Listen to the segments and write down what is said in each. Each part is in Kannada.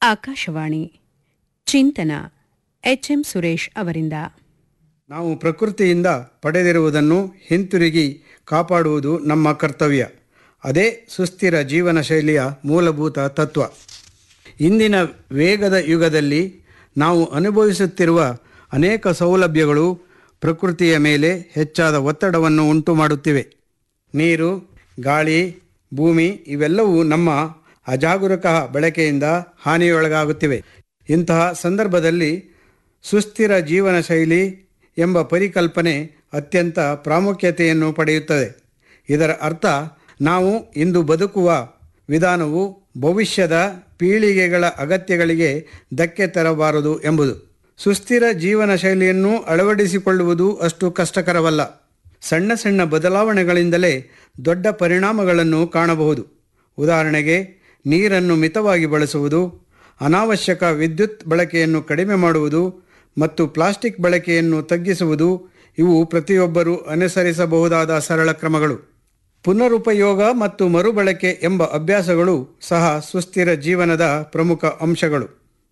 ಆಕಾಶವಾಣಿ ಚಿಂತನ ಎಚ್ಎಂ ಸುರೇಶ್ ಅವರಿಂದ ನಾವು ಪ್ರಕೃತಿಯಿಂದ ಪಡೆದಿರುವುದನ್ನು ಹಿಂತಿರುಗಿ ಕಾಪಾಡುವುದು ನಮ್ಮ ಕರ್ತವ್ಯ ಅದೇ ಸುಸ್ಥಿರ ಜೀವನ ಶೈಲಿಯ ಮೂಲಭೂತ ತತ್ವ ಇಂದಿನ ವೇಗದ ಯುಗದಲ್ಲಿ ನಾವು ಅನುಭವಿಸುತ್ತಿರುವ ಅನೇಕ ಸೌಲಭ್ಯಗಳು ಪ್ರಕೃತಿಯ ಮೇಲೆ ಹೆಚ್ಚಾದ ಒತ್ತಡವನ್ನು ಉಂಟು ಮಾಡುತ್ತಿವೆ ನೀರು ಗಾಳಿ ಭೂಮಿ ಇವೆಲ್ಲವೂ ನಮ್ಮ ಅಜಾಗರೂಕ ಬಳಕೆಯಿಂದ ಹಾನಿಯೊಳಗಾಗುತ್ತಿವೆ ಇಂತಹ ಸಂದರ್ಭದಲ್ಲಿ ಸುಸ್ಥಿರ ಜೀವನ ಶೈಲಿ ಎಂಬ ಪರಿಕಲ್ಪನೆ ಅತ್ಯಂತ ಪ್ರಾಮುಖ್ಯತೆಯನ್ನು ಪಡೆಯುತ್ತದೆ ಇದರ ಅರ್ಥ ನಾವು ಇಂದು ಬದುಕುವ ವಿಧಾನವು ಭವಿಷ್ಯದ ಪೀಳಿಗೆಗಳ ಅಗತ್ಯಗಳಿಗೆ ಧಕ್ಕೆ ತರಬಾರದು ಎಂಬುದು ಸುಸ್ಥಿರ ಜೀವನ ಶೈಲಿಯನ್ನು ಅಳವಡಿಸಿಕೊಳ್ಳುವುದು ಅಷ್ಟು ಕಷ್ಟಕರವಲ್ಲ ಸಣ್ಣ ಸಣ್ಣ ಬದಲಾವಣೆಗಳಿಂದಲೇ ದೊಡ್ಡ ಪರಿಣಾಮಗಳನ್ನು ಕಾಣಬಹುದು ಉದಾಹರಣೆಗೆ ನೀರನ್ನು ಮಿತವಾಗಿ ಬಳಸುವುದು ಅನಾವಶ್ಯಕ ವಿದ್ಯುತ್ ಬಳಕೆಯನ್ನು ಕಡಿಮೆ ಮಾಡುವುದು ಮತ್ತು ಪ್ಲಾಸ್ಟಿಕ್ ಬಳಕೆಯನ್ನು ತಗ್ಗಿಸುವುದು ಇವು ಪ್ರತಿಯೊಬ್ಬರೂ ಅನುಸರಿಸಬಹುದಾದ ಸರಳ ಕ್ರಮಗಳು ಪುನರುಪಯೋಗ ಮತ್ತು ಮರುಬಳಕೆ ಎಂಬ ಅಭ್ಯಾಸಗಳು ಸಹ ಸುಸ್ಥಿರ ಜೀವನದ ಪ್ರಮುಖ ಅಂಶಗಳು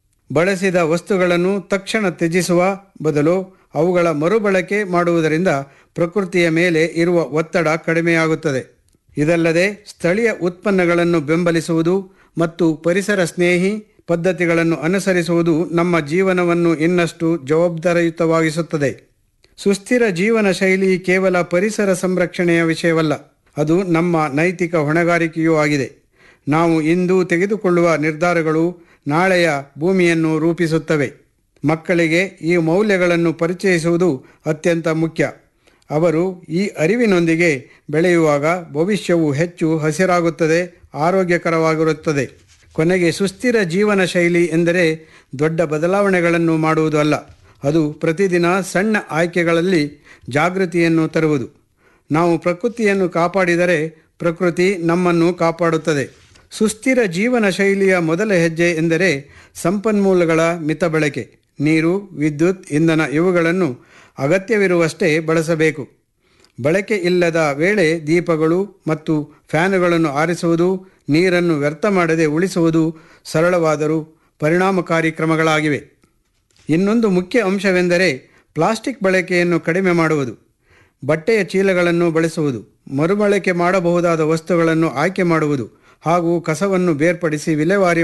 ಬಳಸಿದ ವಸ್ತುಗಳನ್ನು ತಕ್ಷಣ ತ್ಯಜಿಸುವ ಬದಲು ಅವುಗಳ ಮರುಬಳಕೆ ಮಾಡುವುದರಿಂದ ಪ್ರಕೃತಿಯ ಮೇಲೆ ಇರುವ ಒತ್ತಡ ಕಡಿಮೆಯಾಗುತ್ತದೆ ಇದಲ್ಲದೆ ಸ್ಥಳೀಯ ಉತ್ಪನ್ನಗಳನ್ನು ಬೆಂಬಲಿಸುವುದು ಮತ್ತು ಪರಿಸರ ಸ್ನೇಹಿ ಪದ್ಧತಿಗಳನ್ನು ಅನುಸರಿಸುವುದು ನಮ್ಮ ಜೀವನವನ್ನು ಇನ್ನಷ್ಟು ಜವಾಬ್ದಾರಿಯುತವಾಗಿಸುತ್ತದೆ ಸುಸ್ಥಿರ ಜೀವನ ಶೈಲಿ ಕೇವಲ ಪರಿಸರ ಸಂರಕ್ಷಣೆಯ ವಿಷಯವಲ್ಲ ಅದು ನಮ್ಮ ನೈತಿಕ ಹೊಣೆಗಾರಿಕೆಯೂ ಆಗಿದೆ ನಾವು ಇಂದು ತೆಗೆದುಕೊಳ್ಳುವ ನಿರ್ಧಾರಗಳು ನಾಳೆಯ ಭೂಮಿಯನ್ನು ರೂಪಿಸುತ್ತವೆ ಮಕ್ಕಳಿಗೆ ಈ ಮೌಲ್ಯಗಳನ್ನು ಪರಿಚಯಿಸುವುದು ಅತ್ಯಂತ ಮುಖ್ಯ ಅವರು ಈ ಅರಿವಿನೊಂದಿಗೆ ಬೆಳೆಯುವಾಗ ಭವಿಷ್ಯವು ಹೆಚ್ಚು ಹಸಿರಾಗುತ್ತದೆ ಆರೋಗ್ಯಕರವಾಗಿರುತ್ತದೆ ಕೊನೆಗೆ ಸುಸ್ಥಿರ ಜೀವನ ಶೈಲಿ ಎಂದರೆ ದೊಡ್ಡ ಬದಲಾವಣೆಗಳನ್ನು ಮಾಡುವುದು ಅಲ್ಲ ಅದು ಪ್ರತಿದಿನ ಸಣ್ಣ ಆಯ್ಕೆಗಳಲ್ಲಿ ಜಾಗೃತಿಯನ್ನು ತರುವುದು ನಾವು ಪ್ರಕೃತಿಯನ್ನು ಕಾಪಾಡಿದರೆ ಪ್ರಕೃತಿ ನಮ್ಮನ್ನು ಕಾಪಾಡುತ್ತದೆ ಸುಸ್ಥಿರ ಜೀವನ ಶೈಲಿಯ ಮೊದಲ ಹೆಜ್ಜೆ ಎಂದರೆ ಸಂಪನ್ಮೂಲಗಳ ಮಿತ ಬಳಕೆ ನೀರು ವಿದ್ಯುತ್ ಇಂಧನ ಇವುಗಳನ್ನು ಅಗತ್ಯವಿರುವಷ್ಟೇ ಬಳಸಬೇಕು ಬಳಕೆ ಇಲ್ಲದ ವೇಳೆ ದೀಪಗಳು ಮತ್ತು ಫ್ಯಾನುಗಳನ್ನು ಆರಿಸುವುದು ನೀರನ್ನು ವ್ಯರ್ಥ ಮಾಡದೆ ಉಳಿಸುವುದು ಸರಳವಾದರೂ ಪರಿಣಾಮಕಾರಿ ಕ್ರಮಗಳಾಗಿವೆ ಇನ್ನೊಂದು ಮುಖ್ಯ ಅಂಶವೆಂದರೆ ಪ್ಲಾಸ್ಟಿಕ್ ಬಳಕೆಯನ್ನು ಕಡಿಮೆ ಮಾಡುವುದು ಬಟ್ಟೆಯ ಚೀಲಗಳನ್ನು ಬಳಸುವುದು ಮರುಬಳಕೆ ಮಾಡಬಹುದಾದ ವಸ್ತುಗಳನ್ನು ಆಯ್ಕೆ ಮಾಡುವುದು ಹಾಗೂ ಕಸವನ್ನು ಬೇರ್ಪಡಿಸಿ ವಿಲೇವಾರಿ